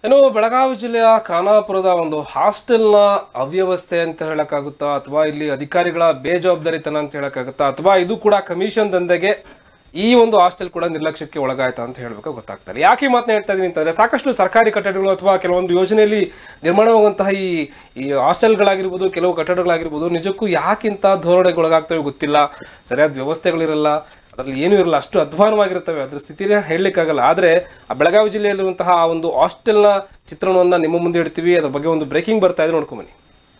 ಇನ್ನು ಬೆಳಗಾವಿ ಜಿಲ್ಲೆಯ ಖಾನಾಪುರದ ಒಂದು ಹಾಸ್ಟೆಲ್ನ ಅವ್ಯವಸ್ಥೆ ಅಂತ ಹೇಳಕ್ಕಾಗುತ್ತಾ ಅಥವಾ ಇಲ್ಲಿ ಅಧಿಕಾರಿಗಳ ಬೇಜವಾಬ್ದಾರಿತನ ಅಂತ ಹೇಳಕ್ಕಾಗುತ್ತಾ ಅಥವಾ ಇದು ಕೂಡ ಕಮಿಷನ್ ದಂಧೆಗೆ ಈ ಒಂದು ಹಾಸ್ಟೆಲ್ ಕೂಡ ನಿರ್ಲಕ್ಷ್ಯಕ್ಕೆ ಒಳಗಾಯ್ತಾ ಅಂತ ಹೇಳಬೇಕು ಗೊತ್ತಾಗ್ತಾರೆ ಯಾಕೆ ಈ ಮಾತನ್ನ ಹೇಳ್ತಾ ಇದೀನಿ ಅಂತಂದ್ರೆ ಸಾಕಷ್ಟು ಸರ್ಕಾರಿ ಕಟ್ಟಡಗಳು ಅಥವಾ ಕೆಲವೊಂದು ಯೋಜನೆಯಲ್ಲಿ ನಿರ್ಮಾಣವಾಗುವಂತಹ ಈ ಈ ಹಾಸ್ಟೆಲ್ಗಳಾಗಿರ್ಬೋದು ಕೆಲವು ಕಟ್ಟಡಗಳಾಗಿರ್ಬೋದು ನಿಜಕ್ಕೂ ಯಾಕಿಂತ ಧೋರಣೆಗೆ ಒಳಗಾಗ್ತವೆ ಗೊತ್ತಿಲ್ಲ ಸರಿಯಾದ ವ್ಯವಸ್ಥೆಗಳಿರಲ್ಲ ಅದರಲ್ಲಿ ಏನೂ ಇರಲ್ಲ ಅಷ್ಟು ಅಧ್ವಾನವಾಗಿರುತ್ತವೆ ಅದ್ರ ಸ್ಥಿತಿನೇ ಹೇಳಲಿಕ್ಕಾಗಲ್ಲ ಆದರೆ ಆ ಬೆಳಗಾವಿ ಜಿಲ್ಲೆಯಲ್ಲಿರುವಂತಹ ಆ ಒಂದು ಹಾಸ್ಟೆಲ್ನ ಚಿತ್ರಣವನ್ನು ನಿಮ್ಮ ಮುಂದೆ ಇಡ್ತೀವಿ ಅದ್ರ ಬಗ್ಗೆ ಒಂದು ಬ್ರೇಕಿಂಗ್ ಬರ್ತಾ ಇದೆ ನೋಡ್ಕೊಂಬನ್ನಿ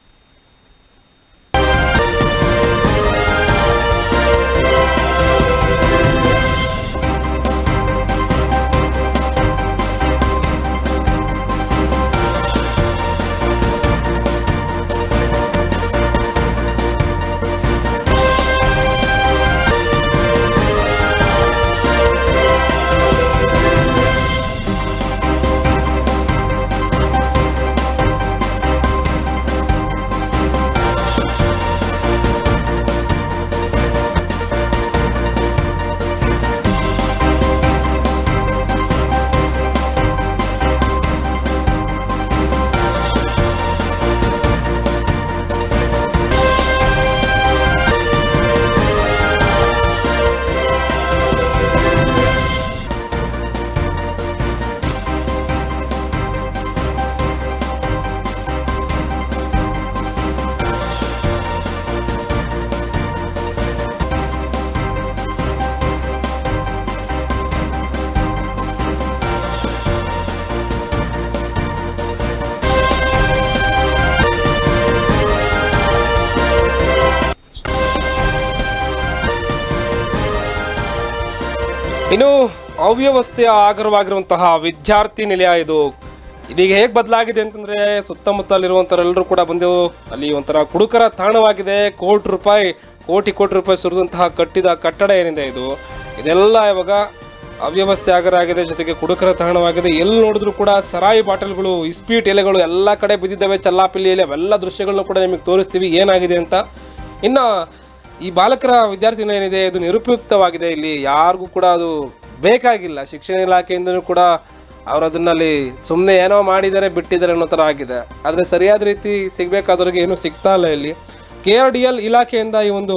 ಇನ್ನು ಅವ್ಯವಸ್ಥೆಯ ಆಗರವಾಗಿರುವಂತಹ ವಿದ್ಯಾರ್ಥಿ ನಿಲಯ ಇದು ಇದೀಗ ಹೇಗೆ ಬದಲಾಗಿದೆ ಅಂತಂದ್ರೆ ಸುತ್ತಮುತ್ತಲಿರುವಂಥವರೆಲ್ಲರೂ ಕೂಡ ಬಂದು ಅಲ್ಲಿ ಒಂಥರ ಕುಡುಕರ ತಾಣವಾಗಿದೆ ಕೋಟಿ ರೂಪಾಯಿ ಕೋಟಿ ಕೋಟಿ ರೂಪಾಯಿ ಸುರಿದಂತಹ ಕಟ್ಟಿದ ಕಟ್ಟಡ ಏನಿದೆ ಇದು ಇದೆಲ್ಲ ಇವಾಗ ಅವ್ಯವಸ್ಥೆ ಆಗರಾಗಿದೆ ಜೊತೆಗೆ ಕುಡುಕರ ತಾಣವಾಗಿದೆ ಎಲ್ಲಿ ನೋಡಿದ್ರು ಕೂಡ ಸರಾಯಿ ಬಾಟಲ್ಗಳು ಇಸ್ಪೀಟ್ ಎಲೆಗಳು ಎಲ್ಲ ಕಡೆ ಬಿದ್ದಿದ್ದಾವೆ ಚಲ್ಲಾಪಿಲ್ಲಿಯಲ್ಲಿ ಅವೆಲ್ಲ ದೃಶ್ಯಗಳನ್ನ ಕೂಡ ನಿಮಗೆ ತೋರಿಸ್ತೀವಿ ಏನಾಗಿದೆ ಅಂತ ಇನ್ನು ಈ ಬಾಲಕರ ವಿದ್ಯಾರ್ಥಿ ನಿಲಯ ಏನಿದೆ ಇದು ನಿರುಪಯುಕ್ತವಾಗಿದೆ ಇಲ್ಲಿ ಯಾರಿಗೂ ಕೂಡ ಅದು ಬೇಕಾಗಿಲ್ಲ ಶಿಕ್ಷಣ ಇಲಾಖೆಯಿಂದನೂ ಕೂಡ ಅವರು ಅದನ್ನಲ್ಲಿ ಸುಮ್ಮನೆ ಏನೋ ಮಾಡಿದ್ದಾರೆ ಬಿಟ್ಟಿದ್ದಾರೆ ಅನ್ನೋ ಥರ ಆಗಿದೆ ಆದರೆ ಸರಿಯಾದ ರೀತಿ ಸಿಗಬೇಕಾದವ್ರಿಗೆ ಏನೂ ಸಿಗ್ತಾ ಇಲ್ಲ ಇಲ್ಲಿ ಕೆ ಆರ್ ಡಿ ಎಲ್ ಇಲಾಖೆಯಿಂದ ಈ ಒಂದು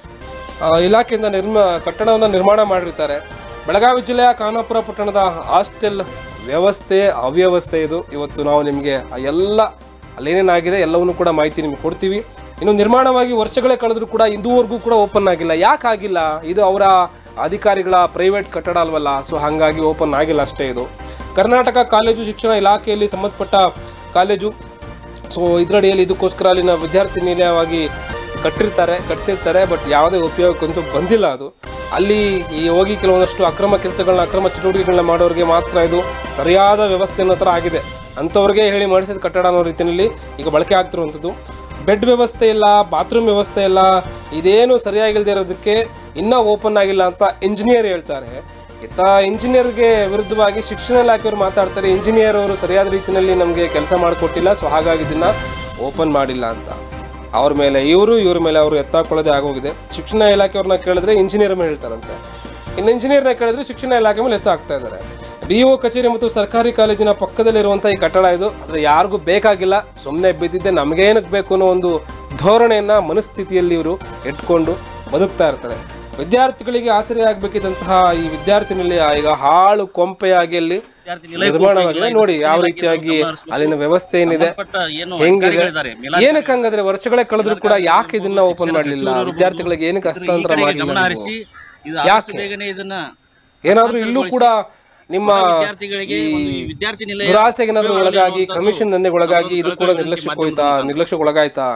ಆ, ಇಲಾಖೆಯಿಂದ ನಿರ್ಮ ಕಟ್ಟಡವನ್ನು ನಿರ್ಮಾಣ ಮಾಡಿರ್ತಾರೆ ಬೆಳಗಾವಿ ಜಿಲ್ಲೆಯ ಖಾನಾಪುರ ಪಟ್ಟಣದ ಹಾಸ್ಟೆಲ್ ವ್ಯವಸ್ಥೆ ಅವ್ಯವಸ್ಥೆ ಇದು ಇವತ್ತು ನಾವು ನಿಮಗೆ ಆ ಎಲ್ಲ ಅಲ್ಲೇನೇನಾಗಿದೆ ಎಲ್ಲವನ್ನೂ ಕೂಡ ಮಾಹಿತಿ ನಿಮಗೆ ಕೊಡ್ತೀವಿ ಇನ್ನು ನಿರ್ಮಾಣವಾಗಿ ವರ್ಷಗಳೇ ಕಳೆದರೂ ಕೂಡ ಇದುವರೆಗೂ ಕೂಡ ಓಪನ್ ಆಗಿಲ್ಲ ಯಾಕೆ ಆಗಿಲ್ಲ ಇದು ಅವರ ಅಧಿಕಾರಿಗಳ ಪ್ರೈವೇಟ್ ಕಟ್ಟಡ ಅಲ್ವಲ್ಲ ಸೊ ಹಾಗಾಗಿ ಓಪನ್ ಆಗಿಲ್ಲ ಅಷ್ಟೇ ಇದು ಕರ್ನಾಟಕ ಕಾಲೇಜು ಶಿಕ್ಷಣ ಇಲಾಖೆಯಲ್ಲಿ ಸಂಬಂಧಪಟ್ಟ ಕಾಲೇಜು ಸೊ ಇದರಡಿಯಲ್ಲಿ ಇದಕ್ಕೋಸ್ಕರ ಅಲ್ಲಿನ ವಿದ್ಯಾರ್ಥಿ ನಿಲಯವಾಗಿ ಕಟ್ಟಿರ್ತಾರೆ ಕಟ್ಸಿರ್ತಾರೆ ಬಟ್ ಯಾವುದೇ ಉಪಯೋಗಕ್ಕಂತೂ ಬಂದಿಲ್ಲ ಅದು ಅಲ್ಲಿ ಈ ಹೋಗಿ ಕೆಲವೊಂದಷ್ಟು ಅಕ್ರಮ ಕೆಲಸಗಳನ್ನ ಅಕ್ರಮ ಚಟುವಟಿಕೆಗಳನ್ನ ಮಾಡೋರಿಗೆ ಮಾತ್ರ ಇದು ಸರಿಯಾದ ವ್ಯವಸ್ಥೆ ಅನ್ನೋ ಥರ ಆಗಿದೆ ಅಂಥವ್ರಿಗೆ ಹೇಳಿ ಮಾಡಿಸಿದ ಕಟ್ಟಡ ಅನ್ನೋ ರೀತಿಯಲ್ಲಿ ಈಗ ಬಳಕೆ ಆಗ್ತಿರುವಂಥದ್ದು ಬೆಡ್ ವ್ಯವಸ್ಥೆ ಇಲ್ಲ ಬಾತ್ರೂಮ್ ವ್ಯವಸ್ಥೆ ಇಲ್ಲ ಇದೇನು ಸರಿಯಾಗಿಲ್ಲದೆ ಇರೋದಕ್ಕೆ ಇನ್ನೂ ಓಪನ್ ಆಗಿಲ್ಲ ಅಂತ ಇಂಜಿನಿಯರ್ ಹೇಳ್ತಾರೆ ಇತ್ತ ಇಂಜಿನಿಯರ್ಗೆ ವಿರುದ್ಧವಾಗಿ ಶಿಕ್ಷಣ ಇಲಾಖೆಯವರು ಮಾತಾಡ್ತಾರೆ ಇಂಜಿನಿಯರ್ ಅವರು ಸರಿಯಾದ ರೀತಿಯಲ್ಲಿ ನಮಗೆ ಕೆಲಸ ಮಾಡಿಕೊಟ್ಟಿಲ್ಲ ಸೊ ಹಾಗಾಗಿ ಇದನ್ನ ಓಪನ್ ಮಾಡಿಲ್ಲ ಅಂತ ಅವ್ರ ಮೇಲೆ ಇವರು ಇವ್ರ ಮೇಲೆ ಅವರು ಎತ್ತಾಕೊಳ್ಳೋದೇ ಆಗೋಗಿದೆ ಶಿಕ್ಷಣ ಇಲಾಖೆಯವ್ರನ್ನ ಕೇಳಿದ್ರೆ ಇಂಜಿನಿಯರ್ ಮೇಲೆ ಹೇಳ್ತಾರಂತೆ ಇನ್ನು ಇಂಜಿನಿಯರ್ನ ಕೇಳಿದ್ರೆ ಶಿಕ್ಷಣ ಇಲಾಖೆ ಮೇಲೆ ಎತ್ತ ಹಾಕ್ತಾ ಇದ್ದಾರೆ ಡಿ ಒ ಕಚೇರಿ ಮತ್ತು ಸರ್ಕಾರಿ ಕಾಲೇಜಿನ ಪಕ್ಕದಲ್ಲಿರುವಂಥ ಈ ಕಟ್ಟಡ ಇದು ಆದರೆ ಯಾರಿಗೂ ಬೇಕಾಗಿಲ್ಲ ಸುಮ್ಮನೆ ಬಿದ್ದಿದ್ದೆ ನಮಗೇನಕ್ಕೆ ಬೇಕು ಅನ್ನೋ ಒಂದು ಧೋರಣೆಯನ್ನು ಮನಸ್ಥಿತಿಯಲ್ಲಿ ಇವರು ಇಟ್ಕೊಂಡು ಬದುಕ್ತಾ ಇರ್ತಾರೆ ವಿದ್ಯಾರ್ಥಿಗಳಿಗೆ ಆಸರೆ ಆಗಬೇಕಿದ್ದಂತಹ ಈ ವಿದ್ಯಾರ್ಥಿ ನಿಲಯ ಈಗ ಹಾಳು ಕೊಂಪೆಯಾಗಿ ಅಲ್ಲಿ ನಿರ್ಮಾಣವಾಗಿದೆ ನೋಡಿ ಯಾವ ರೀತಿಯಾಗಿ ಅಲ್ಲಿನ ವ್ಯವಸ್ಥೆ ಏನಿದೆ ಏನು ಹೆಂಗಿದೆ ಅಧಿಕಾರಿಗಳಿದ್ದಾರೆ, ಏನಕ್ಕೆ ಹಂಗಾದ್ರೆ ವರ್ಷಗಳೇ ಕಳೆದ್ರು ಕೂಡ ಯಾಕೆ ಇದನ್ನ ಓಪನ್ ಮಾಡಲಿಲ್ಲ ವಿದ್ಯಾರ್ಥಿಗಳಿಗೆ ಏನಕ್ಕೆ ಹಸ್ತಾಂತರ ಗಮನ ಮಾಡಲಿಲ್ಲ ಹರಿಸಿ ಇದು ಯಾಕೆ? ಆದಷ್ಟು ಬೇಗನೆ ಇದನ್ನ ಏನಾದ್ರೂ ಇಲ್ಲೂ ಕೂಡ ನಿಮ್ಮ ವಿದ್ಯಾರ್ಥಿಗಳಿಗೆ ಈ ಒಂದು ಈ ವಿದ್ಯಾರ್ಥಿ ನಿಲಯ ದುರಾಸೆಗೆ ಏನಾದ್ರೂ ಒಳಗಾಗಿ ಅನ್ನುವಂಥದ್ದು ಕಮಿಷನ್ ದಂಧೆಗೆ ಒಳಗಾಗಿ ಇದು ಕೂಡ ನಿರ್ಲಕ್ಷ್ಯಕ್ಕೆ ಹೋಯ್ತಾ ನಿರ್ಲಕ್ಷ್ಯಕ್ಕೆ ಒಳಗಾಯ್ತಾ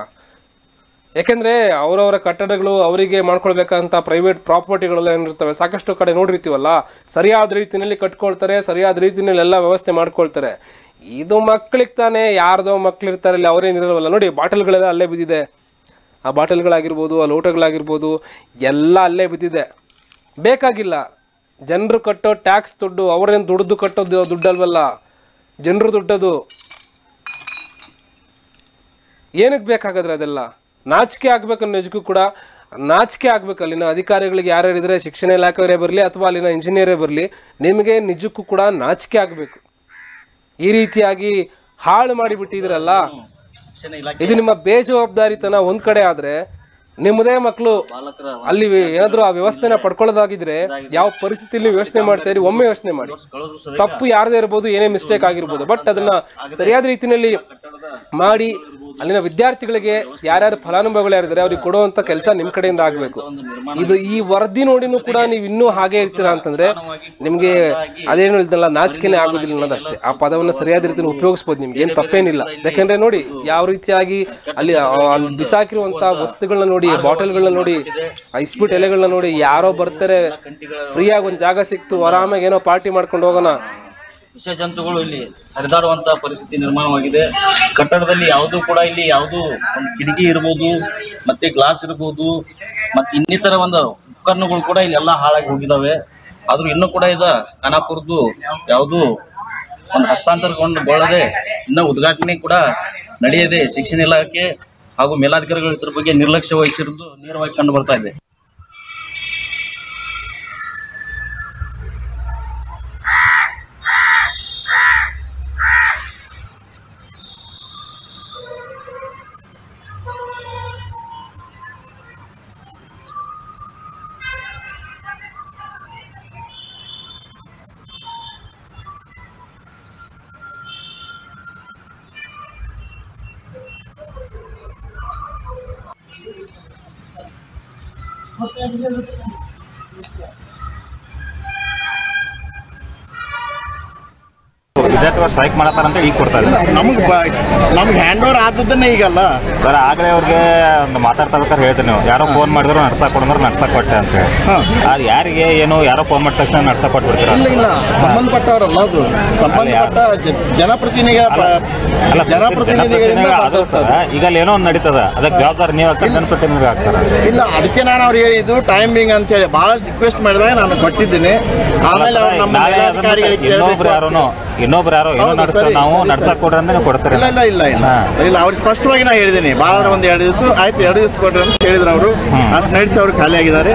ಯಾಕೆಂದ್ರೆ ಅವರವರ ಕಟ್ಟಡಗಳು ಅವರಿಗೆ ಮಾಡ್ಕೊಳ್ಬೇಕಂತ ಪ್ರೈವೇಟ್ ಪ್ರಾಪರ್ಟಿಗಳೆಲ್ಲ ಏನಿರ್ತವೆ ಸಾಕಷ್ಟು ಕಡೆ ನೋಡಿರ್ತೀವಲ್ಲ ಸರಿಯಾದ ರೀತಿಯಲ್ಲಿ ಕಟ್ಕೊಳ್ತಾರೆ ಸರಿಯಾದ ರೀತಿಯಲ್ಲಿ ಎಲ್ಲ ವ್ಯವಸ್ಥೆ ಮಾಡ್ಕೊಳ್ತಾರೆ ಇದು ಮಕ್ಳಿಗೆ ತಾನೇ ಯಾರ್ದೋ ಮಕ್ಳಿರ್ತಾರೆ ಇಲ್ಲಿ ಅವರೇನಿರಲ್ವಲ್ಲ ನೋಡಿ ಬಾಟಲ್ಗಳೆಲ್ಲ ಅಲ್ಲೇ ಬಿದ್ದಿದೆ ಆ ಬಾಟಲ್ಗಳಾಗಿರ್ಬೋದು ಆ ಲೋಟಗಳಾಗಿರ್ಬೋದು ಎಲ್ಲ ಅಲ್ಲೇ ಬಿದ್ದಿದೆ ಬೇಕಾಗಿಲ್ಲ ಜನರು ಕಟ್ಟೋ ಟ್ಯಾಕ್ಸ್ ದುಡ್ಡು ಅವರೇನು ದುಡ್ದು ಕಟ್ಟೋದು ದುಡ್ಡಲ್ವಲ್ಲ ಜನರು ದುಡ್ಡದು ಏನಕ್ಕೆ ಬೇಕಾಗಾದ್ರೆ ಅದೆಲ್ಲ ನಾಚಿಕೆ ಆಗ್ಬೇಕು ಅನ್ನೋ ನಿಜಕ್ಕೂ ಕೂಡ ನಾಚಿಕೆ ಆಗ್ಬೇಕು ಅಲ್ಲಿನ ಅಧಿಕಾರಿಗಳಿಗೆ ಯಾರ್ಯಾರಿದ್ರೆ ಶಿಕ್ಷಣ ಇಲಾಖೆಯವರೇ ಬರಲಿ ಅಥವಾ ಅಲ್ಲಿನ ಇಂಜಿನಿಯರೇ ಬರಲಿ ನಿಮಗೆ ನಿಜಕ್ಕೂ ಕೂಡ ನಾಚಿಕೆ ಆಗಬೇಕು ಈ ರೀತಿಯಾಗಿ ಹಾಳು ಮಾಡಿಬಿಟ್ಟಿದ್ರಲ್ಲ ಶಿಕ್ಷಣ ಇಲಾಖೆ ಇದು ನಿಮ್ಮ ಬೇಜವಾಬ್ದಾರಿತನ ಒಂದ್ ಕಡೆ ಆದ್ರೆ ನಿಮ್ಮದೇ ಮಕ್ಕಳು ಬಾಲಕರ ಅಲ್ಲಿ ಏನಾದ್ರು ಆ ವ್ಯವಸ್ಥೆನ ಪಡ್ಕೊಳ್ಳೋದಾಗಿದ್ರೆ ಯಾವ ಪರಿಸ್ಥಿತಿಯಲ್ಲಿ ಯೋಚನೆ ಮಾಡ್ತಾ ಇರಿ ಒಮ್ಮೆ ಯೋಚನೆ ಮಾಡಿ ಕಳೆದ್ರು ಸಹ ತಪ್ಪು ಯಾರದೇ ಇರ್ಬೋದು ಏನೇ ಮಿಸ್ಟೇಕ್ ಆಗಿರ್ಬೋದು ಬಟ್ ಅದನ್ನ ಸರಿಯಾದ ರೀತಿಯಲ್ಲಿ ಮಾಡಿ ಅಲ್ಲಿನ ವಿದ್ಯಾರ್ಥಿಗಳಿಗೆ ಯಾರ್ಯಾರು ಫಲಾನುಭವಿಗಳು ಯಾರಿದ್ದಾರೆ ಅವ್ರಿಗೆ ಕೊಡುವಂತ ಕೆಲಸ ನಿಮ್ ಕಡೆಯಿಂದ ಆಗ್ಬೇಕು ಇದು ಈ ವರದಿ ನೋಡಿನೂ ಕೂಡ ನೀವು ಇನ್ನೂ ಹಾಗೆ ಇರ್ತೀರಾ ಅಂತಂದ್ರೆ ನಿಮ್ಗೆ ಅದೇನು ಇಲ್ದಲ್ಲ ನಾಚಿಕೆನೆ ಆಗೋದಿಲ್ಲ ಅನ್ನೋದಷ್ಟೇ ಆ ಪದವನ್ನು ಸರಿಯಾದ ರೀತಿಯಲ್ಲಿ ಉಪಯೋಗಿಸ್ಬೋದು ನಿಮ್ಗೆ ಏನ್ ತಪ್ಪೇನಿಲ್ಲ ಯಾಕಂದ್ರೆ ನೋಡಿ ಯಾವ ರೀತಿಯಾಗಿ ಅಲ್ಲಿ ಆ, ಅಲ್ಲಿ ಬಿಸಾಕಿರುವಂತ ವಸ್ತುಗಳನ್ನ ನೋಡಿ ಬಾಟಲ್ಗಳನ್ನ ನೋಡಿ ಐಸ್ಬಿಟ್ ಎಲೆಗಳನ್ನ ನೋಡಿ ಯಾರೋ ಬರ್ತಾರೆ ಫ್ರೀಯಾಗಿ ಒಂದ್ ಜಾಗ ಸಿಕ್ತು ಆರಾಮಾಗಿ ಏನೋ ಪಾರ್ಟಿ ಮಾಡ್ಕೊಂಡು ಹೋಗೋಣ ವಿಷ ಜಂತುಗಳು ಇಲ್ಲಿ ಹರಿದಾಡುವಂತ ಪರಿಸ್ಥಿತಿ ನಿರ್ಮಾಣವಾಗಿದೆ ಕಟ್ಟಡದಲ್ಲಿ ಯಾವುದೂ ಕೂಡ ಇಲ್ಲಿ ಯಾವುದೂ ಒಂದು ಕಿಟಕಿ ಇರ್ಬೋದು ಮತ್ತೆ ಗ್ಲಾಸ್ ಇರ್ಬೋದು ಮತ್ತೆ ಇನ್ನಿತರ ಒಂದು ಉಪಕರಣಗಳು ಕೂಡ ಇಲ್ಲಿ ಎಲ್ಲ ಹಾಳಾಗಿ ಹೋಗಿದಾವೆ ಆದ್ರೂ ಇನ್ನೂ ಕೂಡ ಇದ ಖಾನಾಪುರದ್ದು ಯಾವುದೂ ಒಂದು ಹಸ್ತಾಂತರಗೊಂಡುಗೊಳ್ಳದೆ ಇನ್ನೂ ಉದ್ಘಾಟನೆ ಕೂಡ ನಡೆಯದೆ ಶಿಕ್ಷಣ ಇಲಾಖೆ ಹಾಗೂ ಮೇಲಾಧಿಕಾರಿಗಳು ಇದ್ರ ಬಗ್ಗೆ ನಿರ್ಲಕ್ಷ್ಯ ವಹಿಸಿರುವುದು ನೇರವಾಗಿ ಕಂಡು ಬರ್ತಾ ಇದೆ ವಿದ್ಯಾರ್ಥಿಗಳು ಸ್ಟ್ರೈಕ್ ಮಾಡತ್ತಾರ ಅಂತ ಈಗ ಕೊಡ್ತಾ ಇದ್ದಾರೆ ನಮಗೆ ನಮ್ಗೆ ಹ್ಯಾಂಡ್ ಓವರ್ ಆದದ್ದನ್ನೇ ಈಗಲ್ಲ ಸರ್ ಆಗಲೇ ಅವ್ರಿಗೆ ಒಂದು ಮಾತಾಡ್ತಾ ಹೇಳಿದ್ರಿ ನೀವು ಯಾರೋ ಫೋನ್ ಮಾಡಿದ್ರು ನಡ್ಸಕ್ ಕೊಡಂದ್ರೆ ನಡ್ಸಕ್ ಕೊಟ್ಟೆ ಅಂತ ಹೇಳಿ ಹಾಂ ಅದು ಯಾರಿಗೆ ಏನು ಯಾರೋ ಫೋನ್ ಮಾಡಿದ ತಕ್ಷಣ ನಡ್ಸಕ್ ಕೊಟ್ಬಿಡ್ತೀರ ಇಲ್ಲ ಇಲ್ಲ ಸಂಬಂಧಪಟ್ಟವರಲ್ಲ ಅದು ಸಂಬಂಧಪಟ್ಟ ಜ- ಜನಪ್ರತಿನಿಧಿಗಳ ಪ- ಅಲ್ಲ ಜನಪ್ರತಿನಿಧಿಗಳಿಂದ ಅದು ಸರ್ ಬರ್ತದೆ. ಈಗ ಅಲ್ಲಿ ಏನೋ ಒಂದು ನಡೀತದ ಅದಕ್ಕೆ ಜವಾಬ್ದಾರಿ ನೀವು ಆಗ್ತಾರೆ ಜನಪ್ರತಿನಿಧಿ ಆಗ್ತಾರೆ ಇಲ್ಲ ಅದಕ್ಕೆ ನಾನು ಅವ್ರಿಗೆ ಹೇಳಿದ್ದು ಟೈಮಿಂಗ್ ಅಂತ ಹೇಳಿ ಬಹಳ ರಿಕ್ವೆಸ್ಟ್ ಮಾಡಿದಾಗ ನಾನು ಕೊಟ್ಟಿದ್ದೀನಿ ಆಮೇಲೆ ಅವ್ರು ನಮ್ಮ ನಾಳೆ ಅದನ್ನ ಮೇಲಾಧಿಕಾರಿಗಳಿಗೆ ಇನ್ನೊಬ್ರು ಯಾರೋ ಕೇಳಬೇಕು ಇನ್ನೊಬ್ರು ಯಾರೋ ಏನೋ ಹೌದು, ನಡೆಸ್ತಾರೆ ಸರಿ, ನಾವು ಸರಿ, ನಡ್ಸಕ್ ಸರಿ. ಕೊಡ್ರಿ ಅಂದ್ರೆ ನೀವು ಕೊಡ್ತೀರಿ ಇಲ್ಲ ಇಲ್ಲ ಇಲ್ಲ ಇಲ್ಲ ಇಲ್ಲ ಅವ್ರಿಗೆ ಸ್ಪಷ್ಟವಾಗಿ ನಾ ಹೇಳಿದ್ದೀನಿ ಭಾಳ ಒಂದು ಎರಡು ದಿವಸ ಆಯ್ತು ಎರಡು ದಿವಸ ಕೊಡ್ರಿ ಅಂತ ಹೇಳಿದ್ರು ಅವರು ಅಷ್ಟು ನಡೆಸಿ ಅವರು ಖಾಲಿ ಆಗಿದ್ದಾರೆ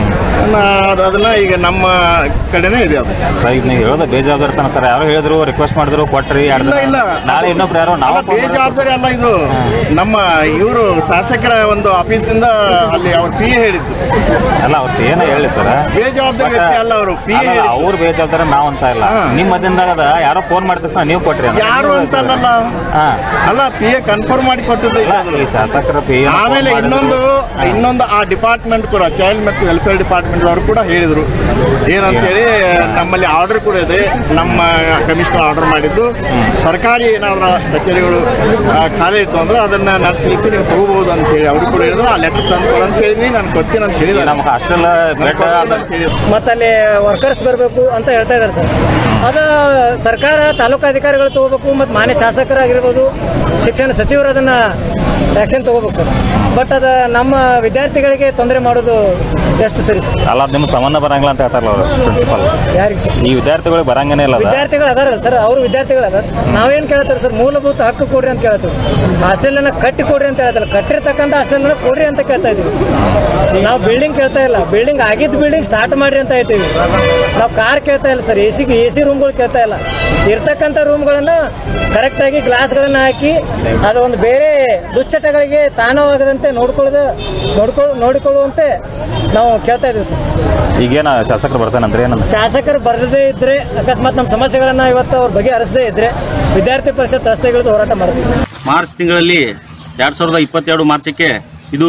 ನಾ ಅದನ್ನ ಈಗ ನಮ್ಮ ಕಡೆನೇ ಇದೆ ಅದು ಸರ್ ಈಗ ನೀವು ಹೇಳೋದು ಬೇಜವಾಬ್ದಾರಿ ತನ ಸರ್ ಯಾರೋ ಹೇಳಿದ್ರು ರಿಕ್ವೆಸ್ಟ್ ಮಾಡಿದ್ರು ಕೊಟ್ರಿ ಎರಡು ಇಲ್ಲ ಇಲ್ಲ ನಾಳೆ ಇನ್ನೊಬ್ರು ಯಾರೋ ನಾವು ಅಲ್ಲ, ಬೇಜವಾಬ್ದಾರಿ ಅಲ್ಲ ಇದು ನಮ್ಮ ಇವರು ಶಾಸಕರ ಒಂದು ಆಫೀಸ್ನಿಂದ ಅಲ್ಲಿ ಅವ್ರ ಪಿ ಎ ಹೇಳಿದ್ದು ಅಲ್ಲ ಅವ್ರು ಏನೋ ಹೇಳಿ ಸರ್ ಬೇಜವಾಬ್ದಾರಿ ವ್ಯಕ್ತಿ ಅಲ್ಲ ಅವರು ಪಿ ಎ ಹೇಳಿದ್ದು ಅವ್ರ ಬೇಜವಾಬ್ದಾರಿ ನಾವು ಅಂತ ಇಲ್ಲ ಹಾ. ನಿಮ್ಮ ಮಧ್ಯದಾಗ ಅದ ಯಾರೋ ಫೋನ್ ಮಾಡಿದ ತಕ್ಷಣ ನೀವು ಕೊಟ್ರಿ ಅಂತ. ಯಾರು ಅಂತ ಅಲ್ಲಲ್ಲ ಹಾ ಅಲ್ಲ ಪಿ ಎ ಕನ್ಫರ್ಮ್ ಮಾಡಿ ಕೊಟ್ಟಿದ್ದು ಇಲ್ಲ, ಇದು. ಈ ಶಾಸಕರ ಪಿ ಎಂ ಆಮೇಲೆ ಇನ್ನೊಂದು ಇನ್ನೊಂದು ಆ ಡಿಪಾರ್ಟ್ಮೆಂಟ್ ಕೂಡ ಚೈಲ್ಡ್ ಮತ್ತು ವೆಲ್ಫೇರ್ ಡಿಪಾರ್ಟ್ಮೆಂಟ್ ಅವರು ಕೂಡ ಹೇಳಿದ್ರು ಏನಂತೇಳಿ ನಮ್ಮಲ್ಲಿ ಆರ್ಡರ್ ಕೂಡ ಇದೆ ನಮ್ಮ ಕಮಿಷನರ್ ಆರ್ಡರ್ ಮಾಡಿದ್ದು ಸರ್ಕಾರಿ ಏನಾದ್ರು ಕಚೇರಿಗಳು ಆ, ಖಾಲಿ ಇತ್ತು ಅಂದ್ರೆ ಅದನ್ನ ನಡೆಸಲಿಕ್ಕೆ ನೀವು ತಗೋಬಹುದು ಅಂತ ಹೇಳಿ ಅವರು ಕೂಡ ಹೇಳಿದ್ರು ಆ ಲೆಟರ್ ತಂದು ಕೊಡು ಅಂತ ಹೇಳಿದ್ವಿ ನಾನು ಕೊಡ್ತೀನಿ ಅಂತ ಹೇಳಿದ್ದಾರೆ ನಮ್ಮ ಹಾಸ್ಟೆಲ್ ಬೆಡ್ ಅಂತ ಹೇಳಿದ್ರು ಮತ್ತು ಅಲ್ಲಿ ವರ್ಕರ್ಸ್ ಬರಬೇಕು ಅಂತ ಹೇಳ್ತಾ ಇದ್ದಾರೆ ಸರ್ ಅದು ಸರ್ಕಾರ ತಾಲೂಕು ಅಧಿಕಾರಿಗಳು ತಗೋಬೇಕು ಮತ್ತು ಮಾನ್ಯ ಶಾಸಕರಾಗಿರ್ಬೋದು ಶಿಕ್ಷಣ ಸಚಿವರು ಅದನ್ನು ಆ್ಯಕ್ಷನ್ ತಗೋಬೇಕು ಸರ್ ಬಟ್ ಅದು ನಮ್ಮ ವಿದ್ಯಾರ್ಥಿಗಳಿಗೆ ತೊಂದರೆ ಮಾಡೋದು ಎಷ್ಟು ಸರಿ ಸರ್ ಅಲ್ಲ ಅದ್ ನಿಮ್ಗೆ ಸಂಬಂಧ ಬರಂಗಿಲ್ಲ ಅಂತ ಹೇಳ್ತಾರಲ್ಲ ಅವರು ಪ್ರಿನ್ಸಿಪಲ್ ಯಾರಿಗೆ ಸರ್ ಈ ವಿದ್ಯಾರ್ಥಿಗಳಿಗೆ ಬರಂಗನೇ ಇಲ್ಲ ಅದ ವಿದ್ಯಾರ್ಥಿಗಳು ಅದಾರಲ್ಲ ಸರ್ ಅವರು ವಿದ್ಯಾರ್ಥಿಗಳು ಅದಾರ ನಾವೇನು ಕೇಳ್ತಾರೆ ಸರ್ ಮೂಲಭೂತ ಹಕ್ಕು ಕೊಡ್ರಿ ಅಂತ ಕೇಳ್ತೀವಿ ಹಾಸ್ಟೆಲನ್ನ ಕಟ್ಟಿ ಕೊಡ್ರಿ ಅಂತ ಹೇಳ್ತಾರೆ ಕಟ್ಟಿರ್ತಕ್ಕಂಥ ಹಾಸ್ಟೆಲ್ನ ಕೊಡ್ರಿ ಅಂತ ಕೇಳ್ತಾ ಇದೀವಿ ನಾವು ಬಿಲ್ಡಿಂಗ್ ಕೇಳ್ತಾ ಇಲ್ಲ ಬಿಲ್ಡಿಂಗ್ ಆಗಿದ್ದ ಬಿಲ್ಡಿಂಗ್ ಸ್ಟಾರ್ಟ್ ಮಾಡ್ರಿ ಅಂತ ಹೇಳ್ತೀವಿ ನಾವು ಕಾರ್ ಕೇಳ್ತಾ ಇಲ್ಲ sir A C A C ರೂಮ್ಗಳು ಕೇಳ್ತಾ ಇಲ್ಲ ಇರ್ತಕ್ಕಂಥ ರೂಮ್ಗಳನ್ನ ಕರೆಕ್ಟಾಗಿ ಗ್ಲಾಸ್ಗಳನ್ನ ಹಾಕಿ ಅದು ಒಂದು ಬೇರೆ ದುಶ್ಚಟಗಳಿಗೆ ತಾಣವಾಗದಂತೆ ನೋಡ್ಕೊಳ್ಳೋದು ನೋಡ್ಕೊ ನೋಡಿಕೊಳ್ಳುವಂತೆ ನಾವು ಕೇಳ್ತಾ ಇದ್ದೀವಿ ಸರ್ ಈಗೇನ ಶಾಸಕರು ಬರ್ತಾನಂದ್ರೆ ಏನಂತ ಶಾಸಕರು ಬರದೇ ಇದ್ರೆ ಅಕಸ್ಮಾತ್ ನಮ್ಮ ಸಮಸ್ಯೆಗಳನ್ನ ಇವತ್ತು ಅವ್ರ ಬಗ್ಗೆ ಹರಿಸದೇ ಇದ್ರೆ ವಿದ್ಯಾರ್ಥಿ ಪರಿಷತ್ ರಸ್ತೆಗಳದ್ದು ಹೋರಾಟ ಮಾಡುತ್ತೆ ಸರ್ ಮಾರ್ಚ್ ತಿಂಗಳಲ್ಲಿ ಎರಡು ಸಾವಿರದ ಇಪ್ಪತ್ತೆರಡು ಮಾರ್ಚಕ್ಕೆ ಇದು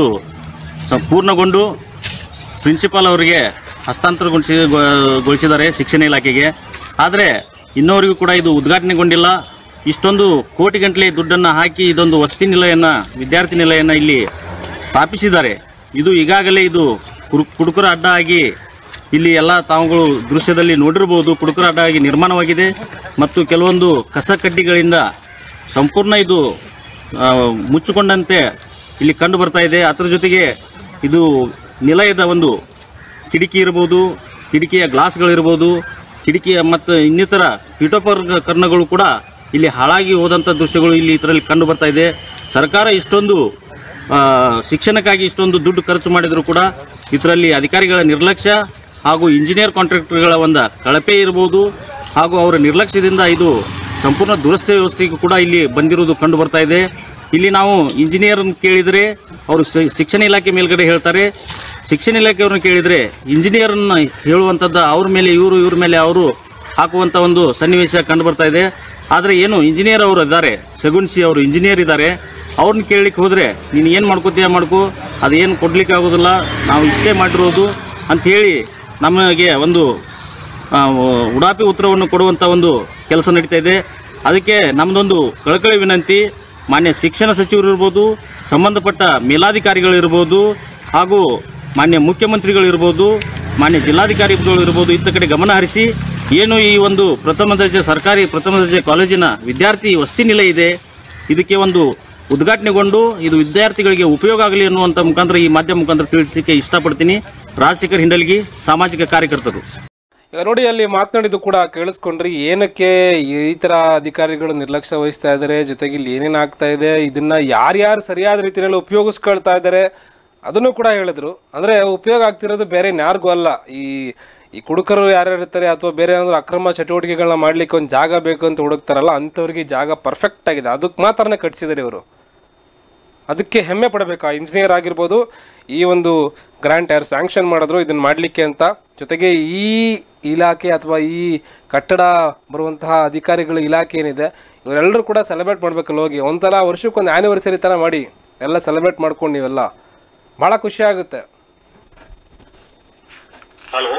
ಸ- ಪೂರ್ಣಗೊಂಡು ಪ್ರಿನ್ಸಿಪಾಲ್ ಅವರಿಗೆ ಹಸ್ತಾಂತರಗೊಳಿಸಿ ಗೊ- ಗೊಳಿಸಿದ್ದಾರೆ ಶಿಕ್ಷಣ ಇಲಾಖೆಗೆ ಆದರೆ ಇನ್ನವರೆಗೂ ಕೂಡ ಇದು ಉದ್ಘಾಟನೆಗೊಂಡಿಲ್ಲ ಇಷ್ಟೊಂದು ಕೋಟಿ ಗಂಟಲೆ ದುಡ್ಡನ್ನು ಹಾಕಿ ಇದೊಂದು ವಸತಿ ನಿಲಯನ ವಿದ್ಯಾರ್ಥಿ ನಿಲಯನ ಇಲ್ಲಿ ಸ್ಥಾಪಿಸಿದ್ದಾರೆ ಇದು ಈಗಾಗಲೇ ಇದು ಕುರು- ಕುಡುಕರ ಅಡ್ಡ ಆಗಿ ಇಲ್ಲಿ ಎಲ್ಲ ತಾವುಗಳು ದೃಶ್ಯದಲ್ಲಿ ನೋಡಿರ್ಬೋದು ಕುಡುಕರ ಅಡ್ಡ ಆಗಿ ನಿರ್ಮಾಣವಾಗಿದೆ ಮತ್ತು ಕೆಲವೊಂದು ಕಸ ಕಡ್ಡಿಗಳಿಂದ ಸಂಪೂರ್ಣ ಇದು ಆ, ಮುಚ್ಚಿಕೊಂಡಂತೆ ಇಲ್ಲಿ ಕಂಡು ಬರ್ತಾ ಇದೆ ಅದರ ಜೊತೆಗೆ ಇದು ನಿಲಯದ ಒಂದು ಕಿಟಕಿ ಇರ್ಬೋದು ಕಿಟಕಿಯ ಗ್ಲಾಸ್ಗಳಿರ್ಬೋದು ಕಿಟಕಿಯ ಮತ್ತು ಇನ್ನಿತರ ಪೀಠೋಪಕರಣಗಳು ಕೂಡ ಇಲ್ಲಿ ಹಾಳಾಗಿ ಹೋದಂಥ ದೃಶ್ಯಗಳು ಇಲ್ಲಿ ಇದರಲ್ಲಿ ಕಂಡು ಬರ್ತಾ ಇದೆ ಸರ್ಕಾರ ಇಷ್ಟೊಂದು ಆ, ಶಿಕ್ಷಣಕ್ಕಾಗಿ ಇಷ್ಟೊಂದು ದುಡ್ಡು ಖರ್ಚು ಮಾಡಿದರೂ ಕೂಡ ಇದರಲ್ಲಿ ಅಧಿಕಾರಿಗಳ ನಿರ್ಲಕ್ಷ್ಯ ಹಾಗೂ ಇಂಜಿನಿಯರ್ ಕಾಂಟ್ರಾಕ್ಟರ್ಗಳ ಒಂದು ಕಳಪೆ ಇರ್ಬೋದು ಹಾಗೂ ಅವರ ನಿರ್ಲಕ್ಷ್ಯದಿಂದ ಇದು ಸಂಪೂರ್ಣ ದುರಸ್ತಿ ವ್ಯವಸ್ಥೆಗೂ ಕೂಡ ಇಲ್ಲಿ ಬಂದಿರುವುದು ಕಂಡು ಬರ್ತಾ ಇದೆ ಇಲ್ಲಿ ನಾವು ಇಂಜಿನಿಯರ್ ಕೇಳಿದರೆ ಅವರು ಶಿ- ಶಿಕ್ಷಣ ಇಲಾಖೆ ಮೇಲ್ಗಡೆ ಹೇಳ್ತಾರೆ ಶಿಕ್ಷಣ ಇಲಾಖೆಯವ್ರನ್ನ ಕೇಳಿದರೆ ಇಂಜಿನಿಯರನ್ನ ಹೇಳುವಂಥದ್ದು ಅವ್ರ ಮೇಲೆ ಇವರು ಇವ್ರ ಮೇಲೆ ಅವರು ಹಾಕುವಂಥ ಒಂದು ಸನ್ನಿವೇಶ ಕಂಡು ಬರ್ತಾ ಇದೆ ಆದರೆ ಏನು ಇಂಜಿನಿಯರ್ ಅವರು ಇದ್ದಾರೆ ಸಗುನ್ಸಿ ಅವರು ಇಂಜಿನಿಯರ್ ಇದ್ದಾರೆ ಅವ್ರನ್ನ ಕೇಳಲಿಕ್ಕೆ ಹೋದರೆ ನೀನು ಏನು ಮಾಡ್ಕೋತೀಯ ಮಾಡ್ಕೋ ಅದೇನು ಕೊಡ್ಲಿಕ್ಕೆ ಆಗೋದಿಲ್ಲ ನಾವು ಇಷ್ಟೇ ಮಾಡಿರೋದು ಅಂಥೇಳಿ ನಮಗೆ ಒಂದು ಆ, ಉಡಾಪಿ ಉತ್ತರವನ್ನು ಕೊಡುವಂಥ ಒಂದು ಕೆಲಸ ನಡೀತಾ ಇದೆ ಅದಕ್ಕೆ ನಮ್ಮದೊಂದು ಕಳಕಳಿ ವಿನಂತಿ ಮಾನ್ಯ ಶಿಕ್ಷಣ ಸಚಿವರು ಇರ್ಬೋದು ಸಂಬಂಧಪಟ್ಟ ಮೇಲಾಧಿಕಾರಿಗಳಿರ್ಬೋದು ಹಾಗೂ ಮಾನ್ಯ ಮುಖ್ಯಮಂತ್ರಿಗಳಿರ್ಬೋದು ಮಾನ್ಯ ಜಿಲ್ಲಾಧಿಕಾರಿಗಳು ಇರ್ಬೋದು ಇತ್ತ ಕಡೆ ಗಮನ ಹರಿಸಿ ಏನು ಈ ಒಂದು ಪ್ರಥಮ ದರ್ಜೆ ಸರ್ಕಾರಿ ಪ್ರಥಮ ದರ್ಜೆ ಕಾಲೇಜಿನ ವಿದ್ಯಾರ್ಥಿ ವಸತಿ ನಿಲಯ ಇದೆ ಇದಕ್ಕೆ ಒಂದು ಉದ್ಘಾಟನೆಗೊಂಡು ಇದು ವಿದ್ಯಾರ್ಥಿಗಳಿಗೆ ಉಪಯೋಗ ಆಗಲಿ ಅನ್ನುವಂಥ ಮುಖಾಂತರ ಈ ಮಾಧ್ಯಮ ಮುಖಾಂತರ ತಿಳಿಸಲಿಕ್ಕೆ ಇಷ್ಟಪಡ್ತೀನಿ ರಾಜಶೇಖರ್ ಹಿಂಡಲ್ಗಿ ಸಾಮಾಜಿಕ ಕಾರ್ಯಕರ್ತರು ಈಗ ನೋಡಿ ಅಲ್ಲಿ ಮಾತನಾಡಿದ್ದು ಕೂಡ ಕೇಳಿಸ್ಕೊಂಡ್ರಿ ಏನಕ್ಕೆ ಈ ತರ ಅಧಿಕಾರಿಗಳು ನಿರ್ಲಕ್ಷ್ಯ ವಹಿಸ್ತಾ ಇದ್ದಾರೆ ಜೊತೆಗೆ ಇಲ್ಲಿ ಏನೇನು ಆಗ್ತಾ ಇದೆ ಇದನ್ನ ಯಾರ್ಯಾರು ಸರಿಯಾದ ರೀತಿಯಲ್ಲಿ ಉಪಯೋಗಿಸ್ಕೊಳ್ತಾ ಇದ್ದಾರೆ ಅದನ್ನು ಕೂಡ ಹೇಳಿದ್ರು ಅಂದ್ರೆ ಉಪಯೋಗ ಆಗ್ತಿರೋದು ಬೇರೆ ಯಾರಿಗೂ ಅಲ್ಲ ಈ ಈ ಕುಡುಕರು ಯಾರ್ಯಾರು ಇರ್ತಾರೆ ಅಥವಾ ಬೇರೆ ಏನಾದ್ರು ಅಕ್ರಮ ಚಟುವಟಿಕೆಗಳನ್ನ ಮಾಡ್ಲಿಕ್ಕೆ ಒಂದು ಜಾಗ ಬೇಕು ಅಂತ ಹುಡುಕ್ತಾರಲ್ಲ ಅಂಥವ್ರಿಗೆ ಈ ಜಾಗ ಪರ್ಫೆಕ್ಟ್ ಆಗಿದೆ ಅದಕ್ಕೆ ಮಾತ್ರನೇ ಕಟ್ಸಿದ್ದಾರೆ ಇವರು ಅದಕ್ಕೆ ಹೆಮ್ಮೆ ಪಡಬೇಕು ಆ ಇಂಜಿನಿಯರ್ ಆಗಿರ್ಬೋದು ಈ ಒಂದು ಗ್ರಾಂಟ್ ಯಾರು ಸ್ಯಾಂಕ್ಷನ್ ಮಾಡಿದ್ರು ಇದನ್ನು ಮಾಡಲಿಕ್ಕೆ ಅಂತ ಜೊತೆಗೆ ಈ ಇಲಾಖೆ ಅಥವಾ ಈ ಕಟ್ಟಡ ಬರುವಂತಹ ಅಧಿಕಾರಿಗಳ ಇಲಾಖೆ ಏನಿದೆ ಇವರೆಲ್ಲರೂ ಕೂಡ ಸೆಲೆಬ್ರೇಟ್ ಮಾಡಬೇಕಲ್ಲ ಹೋಗಿ ಒಂಥರ ವರ್ಷಕ್ಕೊಂದು ಆ್ಯನಿವರ್ಸರಿ ಥರ ಮಾಡಿ ಎಲ್ಲ ಸೆಲೆಬ್ರೇಟ್ ಮಾಡ್ಕೊಂಡು ನೀವೆಲ್ಲ ಭಾಳ ಖುಷಿ ಆಗುತ್ತೆ ಹಲೋ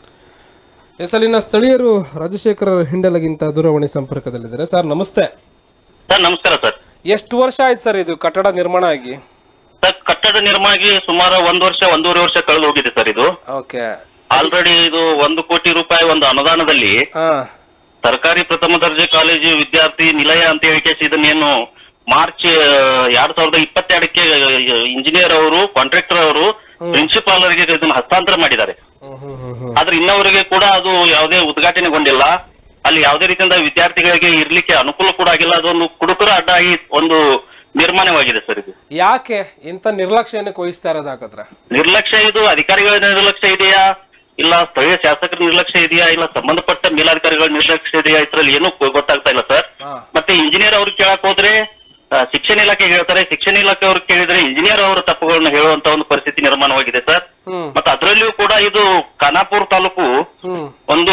ಎಸ್ ಅಲ್ಲಿನ ಸ್ಥಳೀಯರು ರಾಜಶೇಖರ ಹಿಂಡಲಗಿಂತ ದೂರವಾಣಿ ಸಂಪರ್ಕದಲ್ಲಿದ್ದಾರೆ ಸರ್ ನಮಸ್ತೆ ಸರ್ ನಮಸ್ಕಾರ ಸರ್ ಎಷ್ಟು ವರ್ಷ ಆಯ್ತು ಸರ್ ಇದು ಕಟ್ಟಡ ನಿರ್ಮಾಣ ಆಗಿ ಸರ್ ಕಟ್ಟಡ ನಿರ್ಮಾಣ ಆಗಿ ಸುಮಾರು ಒಂದು ವರ್ಷ ಒಂದೂವರೆ ವರ್ಷ ಕಳೆದು ಹೋಗಿದೆ ಸರ್ ಇದು ಓಕೆ ಆಲ್ರೆಡಿ ಇದು ಒಂದು ಕೋಟಿ ರೂಪಾಯಿ ಒಂದು ಅನುದಾನದಲ್ಲಿ ಹಾಂ ಸರ್ಕಾರಿ ಪ್ರಥಮ ದರ್ಜೆ ಕಾಲೇಜು ವಿದ್ಯಾರ್ಥಿ ನಿಲಯ ಅಂತ ಹೇಳಿಕೆ ಇದನ್ನೇನು ಮಾರ್ಚ್ ಆ, ಎರಡ್ ಸಾವಿರದ ಇಪ್ಪತ್ತೆರಡಕ್ಕೆ ಇಂಜಿನಿಯರ್ ಅವರು ಕಾಂಟ್ರಾಕ್ಟರ್ ಅವರು ಪ್ರಿನ್ಸಿಪಾಲ್ ಅವರಿಗೆ ಇದನ್ನು ಹಸ್ತಾಂತರ ಮಾಡಿದ್ದಾರೆ ಆದ್ರೆ ಇನ್ನವರೆಗೆ ಕೂಡ ಅದು ಯಾವುದೇ ಉದ್ಘಾಟನೆಗೊಂಡಿಲ್ಲ ಅಲ್ಲಿ ಯಾವುದೇ ರೀತಿಯಿಂದ ವಿದ್ಯಾರ್ಥಿಗಳಿಗೆ ಇರ್ಲಿಕ್ಕೆ ಅನುಕೂಲ ಕೂಡ ಆಗಿಲ್ಲ ಅದೊಂದು ಕುಡುಕರ ಅಡ್ಡ ಆಗಿ ಒಂದು ನಿರ್ಮಾಣವಾಗಿದೆ ಸರ್ ಇದು ಯಾಕೆ ಇಂಥ ನಿರ್ಲಕ್ಷ್ಯನಕ್ಕೆ ವಹಿಸ್ತಾ ಇರೋದು ಹಾಗಾದ್ರೆ ನಿರ್ಲಕ್ಷ್ಯ ಇದು ಅಧಿಕಾರಿಗಳ ನಿರ್ಲಕ್ಷ್ಯ ಇದೆಯಾ ಇಲ್ಲ ಸ್ಥಳೀಯ ಶಾಸಕರ ನಿರ್ಲಕ್ಷ್ಯ ಇದೆಯಾ ಇಲ್ಲ ಸಂಬಂಧಪಟ್ಟ ಮೇಲಾಧಿಕಾರಿಗಳ ನಿರ್ಲಕ್ಷ್ಯ ಇದೆಯಾ ಇದ್ರಲ್ಲಿ ಏನೂ ಗೊ- ಗೊತ್ತಾಗ್ತಾ ಇಲ್ಲ ಸರ್ ಹಾ. ಮತ್ತೆ ಇಂಜಿನಿಯರ್ ಅವ್ರು ಕೇಳಕ್ ಹೋದ್ರೆ ಆ, ಶಿಕ್ಷಣ ಇಲಾಖೆಗೆ ಹೇಳ್ತಾರೆ ಶಿಕ್ಷಣ ಇಲಾಖೆ ಅವ್ರು ಕೇಳಿದ್ರೆ ಇಂಜಿನಿಯರ್ ಅವರ ತಪ್ಪುಗಳನ್ನ ಹೇಳುವಂತ ಒಂದು ಪರಿಸ್ಥಿತಿ ನಿರ್ಮಾಣವಾಗಿದೆ ಸರ್ ಹ್ಮ್ ಮತ್ತೆ ಅದರಲ್ಲಿಯೂ ಕೂಡ ಇದು ಖಾನಾಪುರ ತಾಲೂಕು ಹ್ಮ್ ಒಂದು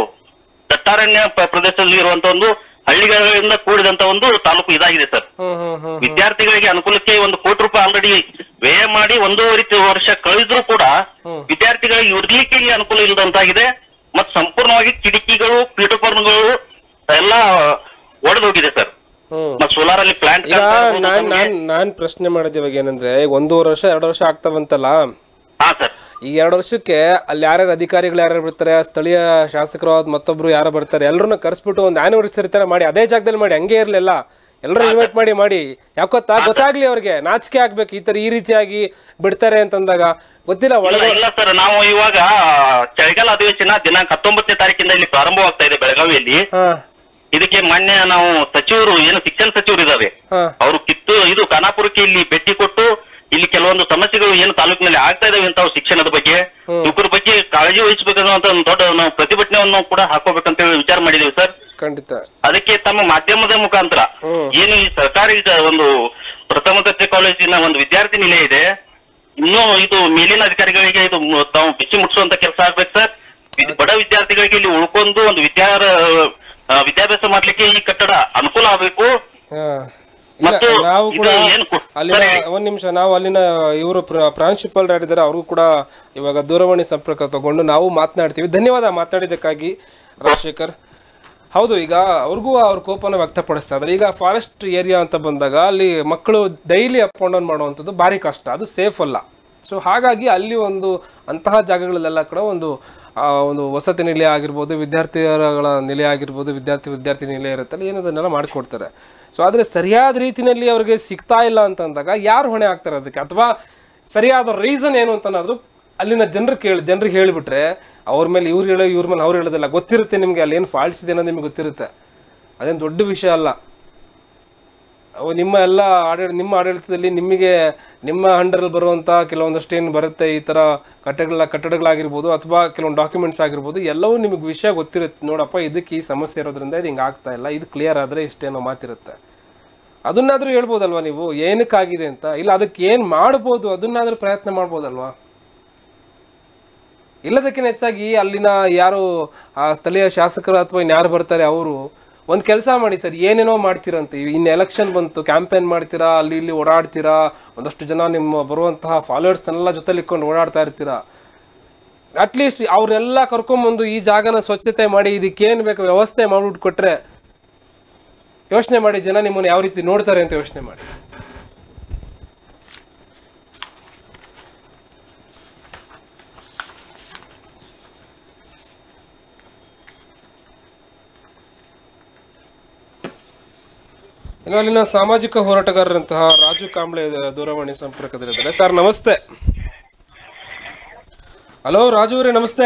ದಟ್ಟಾರಣ್ಯ ಪ- ಪ್ರದೇಶದಲ್ಲಿ ಇರುವಂತ ಒಂದು ಹಳ್ಳಿಗಳಿಂದ ಕೂಡಿದಂತ ಒಂದು ತಾಲೂಕು ಇದಾಗಿದೆ ಸರ್ ಹ್ಮ್ ಹ್ಮ್ ಹ್ಮ್ ವಿದ್ಯಾರ್ಥಿಗಳಿಗೆ ಅನುಕೂಲಕ್ಕೆ ಒಂದು ಕೋಟಿ ರೂಪಾಯಿ ಆಲ್ರೆಡಿ ವ್ಯಯ ಮಾಡಿ ಒಂದೂವರೆ ತಿ- ವರ್ಷ ಕಳೆದ್ರೂ ಕೂಡ ವಿದ್ಯಾರ್ಥಿಗಳಿಗೆ ಇರ್ಲಿಕ್ಕೆ ಇಲ್ಲಿ ಅನುಕೂಲ ಇಲ್ಲದಂತಾಗಿದೆ ಮತ್ತು ಸಂಪೂರ್ಣವಾಗಿ ಕಿಟಕಿಗಳು ಪೀಠೋಪಕರಣಗಳು ಎಲ್ಲ ಒಡೆದೋಗಿದೆ ಸರ್ ಹ್ಮ್ ಮತ್ತು ಸೋಲಾರ್ ಅಲ್ಲಿ ಪ್ಲಾಂಟ್ ಈಗ ನಾನ್ ನಾನ್ ನಾನ್ ಪ್ರಶ್ನೆ ಮಾಡಿದ ಇವಾಗ ಏನಂದ್ರೆ ಈಗ ಒಂದೂವರೆ ವರ್ಷ ಎರಡು ವರ್ಷ ಆಗ್ತಾವಂತಲ್ಲ ಹಾ ಸರ್ ಈಗ ಎರಡು ವರ್ಷಕ್ಕೆ ಅಲ್ಲಿ ಯಾರ್ಯಾರು ಅಧಿಕಾರಿಗಳು ಯಾರ್ಯಾರು ಬರ್ತಾರೆ ಸ್ಥಳೀಯ ಶಾಸಕರು ಆದ್ ಮತ್ತೊಬ್ರು ಯಾರು ಬರ್ತಾರೆ ಎಲ್ಲರನ್ನ ಕರೆಸ್ಬಿಟ್ಟು ಒಂದು ಆನಿವರ್ಸರಿ ತರ ಮಾಡಿ ಅದೇ ಜಾಗದಲ್ಲಿ ಮಾಡಿ ಹಂಗೆ ಇರ್ಲಿಲ್ಲ ಎಲ್ಲರೂ ಇನ್ವೈಟ್ ಮಾಡಿ ಮಾಡಿ ಯಾಕೊತ್ತಾ ಗೊತ್ತಾಗ್ಲಿ ಅವ್ರಿಗೆ ನಾಚಿಕೆ ಆಗ್ಬೇಕು ಈ ತರ ಈ ರೀತಿಯಾಗಿ ಬಿಡ್ತಾರೆ ಅಂತಂದಾಗ ಗೊತ್ತಿಲ್ಲ ಇಲ್ಲ ಒಳಗೆ ಇಲ್ಲ ಸರ್ ನಾವು ಇವಾಗ ಚಳಿಗಾಲ ಅಧಿವೇಶನ ದಿನಾಂಕ ಹತ್ತೊಂಬತ್ತನೇ ತಾರೀಕಿಂದ ಇಲ್ಲಿ ಪ್ರಾರಂಭವಾಗ್ತಾ ಇದೆ ಬೆಳಗಾವಿಯಲ್ಲಿ ಹಾ ಇದಕ್ಕೆ ಮಾನ್ಯ ನಾವು ಸಚಿವರು ಏನು ಶಿಕ್ಷಣ ಸಚಿವರು ಇದಾವೆ ಹಾ ಅವರು ಕಿತ್ತು ಇದು ಖಾನಾಪುರಕ್ಕೆ ಇಲ್ಲಿ ಭೇಟಿ ಕೊಟ್ಟು ಇಲ್ಲಿ ಕೆಲವೊಂದು ಸಮಸ್ಯೆಗಳು ಏನು ತಾಲೂಕಿನಲ್ಲಿ ಆಗ್ತಾ ಇದಾವೆ ಅಂತ ಶಿಕ್ಷಣದ ಬಗ್ಗೆ ಇವ್ರ ಬಗ್ಗೆ ಕಾಳಜಿ ವಹಿಸಬೇಕನ್ನುವಂತ ಒಂದು ದೊಡ್ಡ ನಾವು ಪ್ರತಿಭಟನೆಯನ್ನು ಕೂಡ ಹಾಕೋಬೇಕಂತ ಹೇಳಿ ವಿಚಾರ ಮಾಡಿದೀವಿ ಸರ್ ಖಂಡಿತ ಅದಕ್ಕೆ ತಮ್ಮ ಮಾಧ್ಯಮದ ಮುಖಾಂತರ ಏನು ಈ ಸರ್ಕಾರಿ ಸ- ಒಂದು ಪ್ರಥಮ ದರ್ಜೆ ಕಾಲೇಜಿನ ಒಂದು ವಿದ್ಯಾರ್ಥಿ ನಿಲಯ ಇದೆ ಇನ್ನೂ ಇದು ಮೇಲಿನ ಅಧಿಕಾರಿಗಳಿಗೆ ಇದು ಮು- ತಾವು ಬಿಸಿ ಮುಟ್ಟಿಸುವಂತ ಕೆಲಸ ಆಗ್ಬೇಕು ಸರ್ ಇದು ಬಡ ವಿದ್ಯಾರ್ಥಿಗಳಿಗೆ ಇಲ್ಲಿ ಉಳ್ಕೊಂಡು ಒಂದು ವಿದ್ಯಾ ಆ, ವಿದ್ಯಾಭ್ಯಾಸ ಮಾಡ್ಲಿಕ್ಕೆ ಈ ಕಟ್ಟಡ ಅನುಕೂಲ ಆಗಬೇಕು ಹಾ. ಇಲ್ಲ, ಮತ್ತು ನಾವು ಕೂಡ ಇದು ಏನು ಕು- ಅಲ್ಲಿನ ಸರಿ. ಒಂದ್ ನಿಮಿಷ ನಾವು ಅಲ್ಲಿನ ಇವರು ಪ್ರಾಂಶುಪಾಲ್ ಇದ್ದಾರೆ ಅವ್ರಿಗೂ ಕೂಡ ಇವಾಗ ದೂರವಾಣಿ ಸಂಪರ್ಕ ತಗೊಂಡು ನಾವು ಮಾತನಾಡ್ತೀವಿ ಧನ್ಯವಾದ ಮಾತನಾಡಿದ್ದಕ್ಕಾಗಿ ರಾಜಶೇಖರ್ ಹೌದು ಈಗ ಅವ್ರಿಗೂ ಅವ್ರ ಕೋಪನ ವ್ಯಕ್ತಪಡಿಸ್ತಾ ಇದ್ದಾರೆ ಈಗ ಫಾರೆಸ್ಟ್ ಏರಿಯಾ ಅಂತ ಬಂದಾಗ ಅಲ್ಲಿ ಮಕ್ಕಳು ಡೈಲಿ ಅಪ್ ಅಂಡ್ ಡೌನ್ ಮಾಡುವಂಥದ್ದು ಭಾರಿ ಕಷ್ಟ ಅದು ಸೇಫ್ ಅಲ್ಲ ಸೊ ಹಾಗಾಗಿ ಅಲ್ಲಿ ಒಂದು ಅಂತಹ ಜಾಗಗಳಲ್ಲೆಲ್ಲ ಕೂಡ ಒಂದು ಆ, ಒಂದು ವಸತಿ ನಿಲಯ ಆಗಿರ್ಬೋದು ವಿದ್ಯಾರ್ಥಿಗಳ ನಿಲಯ ಆಗಿರ್ಬೋದು ವಿದ್ಯಾರ್ಥಿ ವಿದ್ಯಾರ್ಥಿ ನಿಲಯ ಇರುತ್ತಲ್ಲ ಏನದನ್ನೆಲ್ಲ ಮಾಡಿಕೊಡ್ತಾರೆ ಸೊ ಆದರೆ ಸರಿಯಾದ ರೀತಿಯಲ್ಲಿ ಅವ್ರಿಗೆ ಸಿಗ್ತಾ ಇಲ್ಲ ಅಂತಂದಾಗ ಯಾರು ಹೊಣೆ ಆಗ್ತಾರೆ ಅದಕ್ಕೆ ಅಥವಾ ಸರಿಯಾದ ರೀಸನ್ ಏನು ಅಂತನಾದ್ರು ಅಲ್ಲಿನ ಜನರು ಕೇಳಿ ಜನರಿಗೆ ಹೇಳಿಬಿಟ್ರೆ ಅವ್ರ ಮೇಲೆ ಇವ್ರು ಹೇಳೋ ಇವ್ರ ಮೇಲೆ ಅವ್ರು ಹೇಳೋದಿಲ್ಲ ಗೊತ್ತಿರುತ್ತೆ ನಿಮಗೆ ಅಲ್ಲಿ ಏನು ಫಾಲ್ಟ್ಸ್ ಇದೆ ಅನ್ನೋದು ನಿಮಗೆ ಗೊತ್ತಿರುತ್ತೆ ಅದೇನು ದೊಡ್ಡ ವಿಷಯ ಅಲ್ಲ ಅವು ನಿಮ್ಮ ಎಲ್ಲ ಆಡಳಿತ ನಿಮ್ಮ ಆಡಳಿತದಲ್ಲಿ ನಿಮಗೆ ನಿಮ್ಮ ಅಂಡರಲ್ಲಿ ಬರುವಂಥ ಕೆಲವೊಂದಷ್ಟು ಏನು ಬರುತ್ತೆ ಈ ಥರ ಕಟ್ಟಡಗಳ ಕಟ್ಟಡಗಳಾಗಿರ್ಬೋದು ಅಥವಾ ಕೆಲವೊಂದು ಡಾಕ್ಯುಮೆಂಟ್ಸ್ ಆಗಿರ್ಬೋದು ಎಲ್ಲವೂ ನಿಮಗೆ ವಿಷಯ ಗೊತ್ತಿರುತ್ತೆ ನೋಡಪ್ಪ ಇದಕ್ಕೆ ಈ ಸಮಸ್ಯೆ ಇರೋದ್ರಿಂದ ಇದು ಹಿಂಗೆ ಆಗ್ತಾ ಇಲ್ಲ ಇದು ಕ್ಲಿಯರ್ ಆದರೆ ಇಷ್ಟೇನೋ ಮಾತಿರುತ್ತೆ ಅದನ್ನಾದರೂ ಹೇಳ್ಬೋದಲ್ವಾ ನೀವು ಏನಕ್ಕಾಗಿದೆ ಅಂತ ಇಲ್ಲ ಅದಕ್ಕೆ ಏನು ಮಾಡ್ಬೋದು ಅದನ್ನಾದರೂ ಪ್ರಯತ್ನ ಮಾಡ್ಬೋದಲ್ವಾ ಇಲ್ಲದಕ್ಕಿಂತ ಹೆಚ್ಚಾಗಿ ಅಲ್ಲಿನ ಯಾರು ಆ ಸ್ಥಳೀಯ ಶಾಸಕರು ಅಥವಾ ಇನ್ಯಾರು ಬರ್ತಾರೆ ಅವರು ಒಂದು ಕೆಲಸ ಮಾಡಿ ಸರ್ ಏನೇನೋ ಮಾಡ್ತೀರಂತೆ ಇನ್ನು ಎಲೆಕ್ಷನ್ ಬಂತು ಕ್ಯಾಂಪೇನ್ ಮಾಡ್ತೀರಾ ಅಲ್ಲಿ ಇಲ್ಲಿ ಓಡಾಡ್ತೀರಾ ಒಂದಷ್ಟು ಜನ ನಿಮ್ಮ ಬರುವಂತಹ ಫಾಲೋವರ್ಸ್ನೆಲ್ಲ ಜೊತೆಲಿ ಇಟ್ಕೊಂಡು ಓಡಾಡ್ತಾ ಇರ್ತೀರಾ ಅಟ್ಲೀಸ್ಟ್ ಅವ್ರನ್ನೆಲ್ಲ ಕರ್ಕೊಂಬಂದು ಈ ಜಾಗನ ಸ್ವಚ್ಛತೆ ಮಾಡಿ ಇದಕ್ಕೇನು ಬೇಕು ವ್ಯವಸ್ಥೆ ಮಾಡ್ಬಿಟ್ಟು ಕೊಟ್ರೆ ಯೋಚನೆ ಮಾಡಿ ಜನ ನಿಮ್ಮನ್ನು ಯಾವ ರೀತಿ ನೋಡ್ತಾರೆ ಅಂತ ಯೋಚನೆ ಮಾಡಿ ಇನ್ನು ಅಲ್ಲಿನ ಸಾಮಾಜಿಕ ಹೋರಾಟಗಾರರಂತಹ ರಾಜು ಕಾಂಬ್ಳೆ ದೂರವಾಣಿ ಸಂಪರ್ಕದಲ್ಲಿದ್ದಾರೆ ಸರ್ ನಮಸ್ತೆ ಹಲೋ ರಾಜು ಅವರೇ ನಮಸ್ತೆ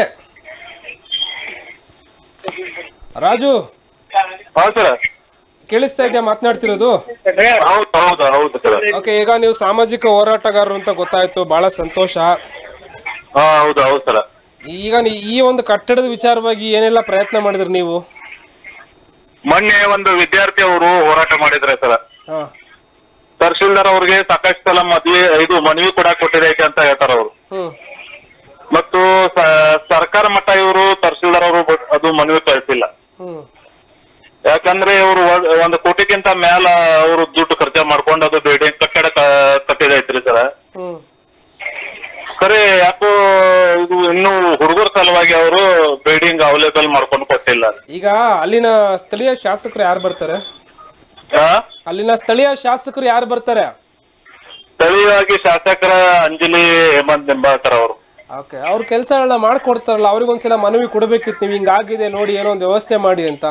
ರಾಜು ಹೌದು ಸರ್ ಕೇಳಿಸ್ತಾ ಇದೆಯಾ ಮಾತನಾಡ್ತಿರೋದು ಹೌದು ಹೌದು ಹೌದು ಸರ್ ಓಕೆ ಈಗ ನೀವು ಸಾಮಾಜಿಕ ಹೋರಾಟಗಾರರು ಅಂತ ಗೊತ್ತಾಯ್ತು ಬಹಳ ಸಂತೋಷ ಹಾ ಹೌದು ಹೌದು ಸರ್ ಈಗ ನೀ- ಈ ಒಂದು ಕಟ್ಟಡದ ವಿಚಾರವಾಗಿ ಏನೆಲ್ಲ ಪ್ರಯತ್ನ ಮಾಡಿದ್ರಿ ನೀವು ಮೊನ್ನೆ ಒಂದು ವಿದ್ಯಾರ್ಥಿ ಅವರು ಹೋರಾಟ ಮಾಡಿದ್ರೆ ಸರ್ ಹಾ ತಹಶೀಲ್ದಾರ್ ಅವ್ರಿಗೆ ಸಾಕಷ್ಟು ಸಲ ಮದ್ವೆ ಇದು ಮನವಿ ಕೂಡ ಕೊಟ್ಟಿದೈತೆ ಅಂತ ಹೇಳ್ತಾರ ಅವರು ಹ್ಮ್ ಮತ್ತು ಸ- ಸರ್ಕಾರ ಮಟ್ಟ ಇವರು ತಹಶೀಲ್ದಾರ್ ಅವರು ಬ- ಅದು ಮನವಿ ಕಳಿಸಿಲ್ಲ ಹ್ಮ್ ಯಾಕಂದ್ರೆ ಇವರು ಒಂದು ಕೋಟಿಗಿಂತ ಮ್ಯಾಲ ಅವರು ದುಡ್ಡು ಖರ್ಚು ಮಾಡ್ಕೊಂಡು ಅದು ಬಿಲ್ಡಿಂಗ್ ಕಟ್ಟಡ ಕ- ಕಟ್ಟಿದೈತ್ರಿ ಸರ್ ಹ್ಮ್ ಖರೆ ಯಾಕೋ ಇದು ಇನ್ನು ಹುಡುಗರ ಸಲುವಾಗಿ ಅವರು ಬಿಲ್ಡಿಂಗ್ ಅವೈಲೇಬಲ್ ಮಾಡ್ಕೊಂಡು ಕೊಟ್ಟಿಲ್ಲ ಈಗ ಅಲ್ಲಿನ ಸ್ಥಳೀಯ ಶಾಸಕರು ಯಾರು ಬರ್ತಾರೆ ಆ? ಅಲ್ಲಿನ ಸ್ಥಳೀಯ ಶಾಸಕರು ಯಾರು ಬರ್ತಾರೆ ಸ್ಥಳೀಯವಾಗಿ ಶಾಸಕರ ಅಂಜಲಿ ಹೇಮಂತ್ ನಿಂಬಾಳ್ಕರ್ ಅವರು ಓಕೆ ಅವ್ರ ಕೆಲಸಗಳನ್ನ ಮಾಡ್ಕೊಡ್ತಾರಲ್ಲ ಅವ್ರಿಗೊಂದ್ಸಲ ಮನವಿ ಕೊಡಬೇಕಿತ್ತು ನೀವು ಹಿಂಗಾಗಿದೆ ನೋಡಿ ಏನೋ ಒಂದು ವ್ಯವಸ್ಥೆ ಮಾಡಿ ಅಂತ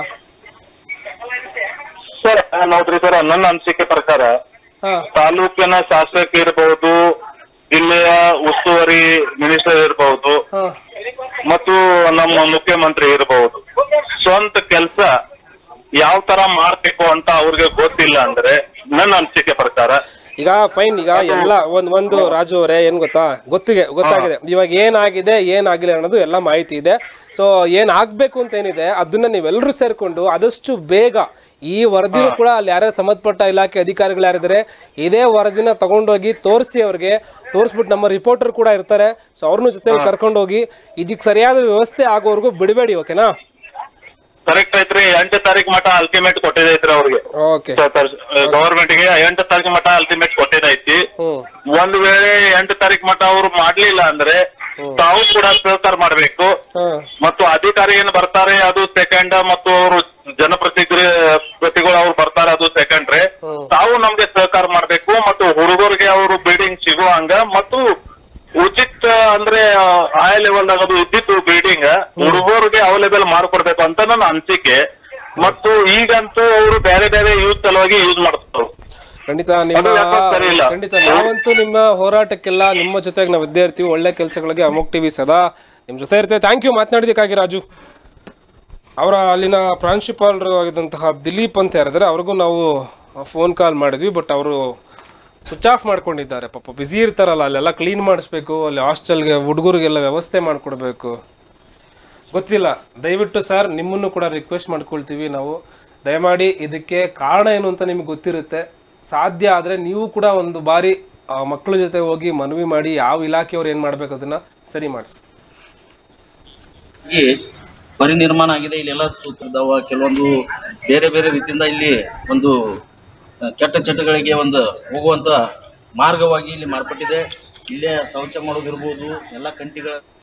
ಸರ್ ನೋಡ್ರಿ ಸರ್ ನನ್ನ ಅನಿಸಿಕೆ ಪ್ರಕಾರ ಹಾ ತಾಲೂಕಿನ ಶಾಸಕ ಇರಬಹುದು ಜಿಲ್ಲೆಯ ಉಸ್ತುವಾರಿ ಮಿನಿಸ್ಟರ್ ಇರಬಹುದು ಹಾ ಮತ್ತು ನಮ್ಮ ಮುಖ್ಯಮಂತ್ರಿ ಇರಬಹುದು ಸ್ವಂತ ಕೆಲಸ ಯಾವ ತರ ಮಾಡ್ಬೇಕು ಅಂತ ಅವ್ರಿಗೆ ಗೊತ್ತಿಲ್ಲ ಅಂದ್ರೆ ನನ್ನ ಅನಿಸಿಕೆ ಪ್ರಕಾರ ಈಗ ಫೈನ್ ಈಗ ಎಲ್ಲ ಒಂದ್ ಒಂದು ರಾಜು ಅವರೇ ಏನ್ ಗೊತ್ತಾ ಗೊತ್ತಿಗೆ ಗೊತ್ತಾಗಿದೆ ಇವಾಗ ಏನಾಗಿದೆ ಏನಾಗಿಲ್ಲ ಅನ್ನೋದು ಎಲ್ಲ ಮಾಹಿತಿ ಇದೆ ಸೊ ಏನ್ ಆಗ್ಬೇಕು ಅಂತ ಏನಿದೆ ಅದನ್ನ ನೀವೆಲ್ಲರೂ ಸೇರ್ಕೊಂಡು ಆದಷ್ಟು ಬೇಗ ಈ ವರದಿನೂ ಕೂಡ ಅಲ್ಲಿ ಯಾರ್ಯಾರು ಸಂಬಂಧಪಟ್ಟ ಇಲಾಖೆ ಅಧಿಕಾರಿಗಳು ಯಾರಿದ್ದಾರೆ ಇದೇ ವರದಿನ ತಗೊಂಡೋಗಿ ತೋರಿಸಿ ಅವ್ರಿಗೆ ತೋರಿಸ್ಬಿಟ್ಟು ನಮ್ಮ ರಿಪೋರ್ಟರ್ ಕೂಡ ಇರ್ತಾರೆ ಸೊ ಅವ್ರನ್ನೂ ಜೊತೆ ಕರ್ಕೊಂಡೋಗಿ ಇದಕ್ಕೆ ಸರಿಯಾದ ವ್ಯವಸ್ಥೆ ಆಗೋವರೆಗೂ ಬಿಡಬೇಡಿ ಓಕೆನಾ ಕರೆಕ್ಟ್ ಐತ್ರಿ ಎಂಟು ತಾರೀಕು ಮಟ ಅಲ್ಟಿಮೇಟ್ ಕೊಟ್ಟಿದೈತ್ರಿ ಅವ್ರಿಗೆ ಓಕೆ ಗವರ್ಮೆಂಟ್ ಗೆ ಎಂಟು ತಾರೀಕು ಮಟ ಅಲ್ಟಿಮೇಟ್ ಕೊಟ್ಟಿದೈತಿ ಹ್ಮ್ ಒಂದ್ ವೇಳೆ ಎಂಟು ತಾರೀಕು ಮಟ ಅವ್ರು ಮಾಡ್ಲಿಲ್ಲ ಅಂದ್ರೆ ತಾವು ಕೂಡ ಸಹಕಾರ ಮಾಡ್ಬೇಕು ಹಾ ಮತ್ತು ಅಧಿಕಾರಿ ಏನ್ ಬರ್ತಾರೆ ಅದು ಸೆಕೆಂಡ್ ಮತ್ತು ಅವರು ಜನಪ್ರತಿನಿಧಿ ಪ್ರತಿಗಳು ಅವ್ರು ಬರ್ತಾರೆ ಅದು ಸೆಕೆಂಡ್ರೆ ತಾವು ನಮ್ಗೆ ಸಹಕಾರ ಮಾಡ್ಬೇಕು ಮತ್ತು ಹುಡುಗರಿಗೆ ಅವರು ಬಿಲ್ಡಿಂಗ್ ಸಿಗೋ ಹಂಗ ಮತ್ತು ಉಚಿತ ಅಂದ್ರೆ ಹೈ ಲೆವೆಲ್ ಅದು ಇದ್ದಿತ್ತು ಬಿಲ್ಡಿಂಗ್ ಹುಡುಗರಿಗೆ ಅವೈಲೇಬಲ್ ಮಾಡ್ಕೊಡ್ಬೇಕು ಅಂತ ನನ್ನ ಅನಿಸಿಕೆ ಮತ್ತು ಈಗಂತೂ ಅವರು ಬೇರೆ ಬೇರೆ ಯೂಸ್ ಸಲುವಾಗಿ ಯೂಸ್ ಮಾಡ್ತಾರೆ ಖಂಡಿತ ನಿಮ್ಮ ಅದು ಯಾಕೋ ಸರಿ ಇಲ್ಲ. ಖಂಡಿತ ನಾವಂತೂ ನಿಮ್ಮ ಹೋರಾಟಕ್ಕೆಲ್ಲ ನಿಮ್ಮ ಜೊತೆಗೆ ನಾವು ಇದ್ದೇ ಇರ್ತೀವಿ ಒಳ್ಳೆ ಕೆಲಸಗಳಿಗೆ ಅಮೋಕ್ ಟಿವಿ ಸದಾ ನಿಮ್ಮ ಜೊತೆ ಇರ್ತೇವೆ ಥ್ಯಾಂಕ್ ಯು ಮಾತನಾಡಿದಕ್ಕಾಗಿ ರಾಜು ಅವರ ಅಲ್ಲಿನ ಪ್ರಾಂಶುಪಾಲರು ಆಗಿದ್ದಂತಹ ದಿಲೀಪ್ ಅಂತ ಯಾರಿದ್ದಾರೆ ಅವ್ರಿಗೂ ನಾವು ಫೋನ್ ಕಾಲ್ ಮಾಡಿದ್ವಿ ಬಟ್ ಅವರು ಸ್ವಿಚ್ ಆಫ್ ಮಾಡ್ಕೊಂಡಿದ್ದಾರೆ ಪಾಪ ಬ್ಯುಸಿ ಇರ್ತಾರಲ್ಲ ಅಲ್ಲೆಲ್ಲ ಕ್ಲೀನ್ ಮಾಡಿಸ್ಬೇಕು ಅಲ್ಲಿ ಹಾಸ್ಟೆಲ್ಗೆ ಹುಡುಗರಿಗೆಲ್ಲ ವ್ಯವಸ್ಥೆ ಮಾಡಿಕೊಡ್ಬೇಕು ಗೊತ್ತಿಲ್ಲ ದಯವಿಟ್ಟು ಸರ್ ನಿಮ್ಮನ್ನು ಕೂಡ ರಿಕ್ವೆಸ್ಟ್ ಮಾಡ್ಕೊಳ್ತೀವಿ ನಾವು ದಯಮಾಡಿ ಇದಕ್ಕೆ ಕಾರಣ ಏನು ಅಂತ ನಿಮ್ಗೆ ಗೊತ್ತಿರುತ್ತೆ ಸಾಧ್ಯ ಆದರೆ ನೀವು ಕೂಡ ಒಂದು ಬಾರಿ ಆ ಮಕ್ಕಳ ಜೊತೆ ಹೋಗಿ ಮನವಿ ಮಾಡಿ ಯಾವ ಇಲಾಖೆಯವ್ರು ಏನು ಮಾಡ್ಬೇಕು ಅದನ್ನ ಸರಿ ಮಾಡಿಸಿ ಈ ಪರಿನಿರ್ಮಾಣ ಆಗಿದೆ ಇಲ್ಲೆಲ್ಲ ತೂತಿದ್ದಾವ ಕೆಲವೊಂದು ಬೇರೆ ಬೇರೆ ರೀತಿಯಿಂದ ಇಲ್ಲಿ ಒಂದು ಆ, ಕೆಟ್ಟ ಚಟಗಳಿಗೆ ಒಂದು ಹೋಗುವಂತ ಮಾರ್ಗವಾಗಿ ಇಲ್ಲಿ ಮಾರ್ಪಟ್ಟಿದೆ ಇಲ್ಲೇ ಶೌಚ ಮಾಡೋದಿರ್ಬೋದು ಎಲ್ಲ ಕಂಟಿಗಳ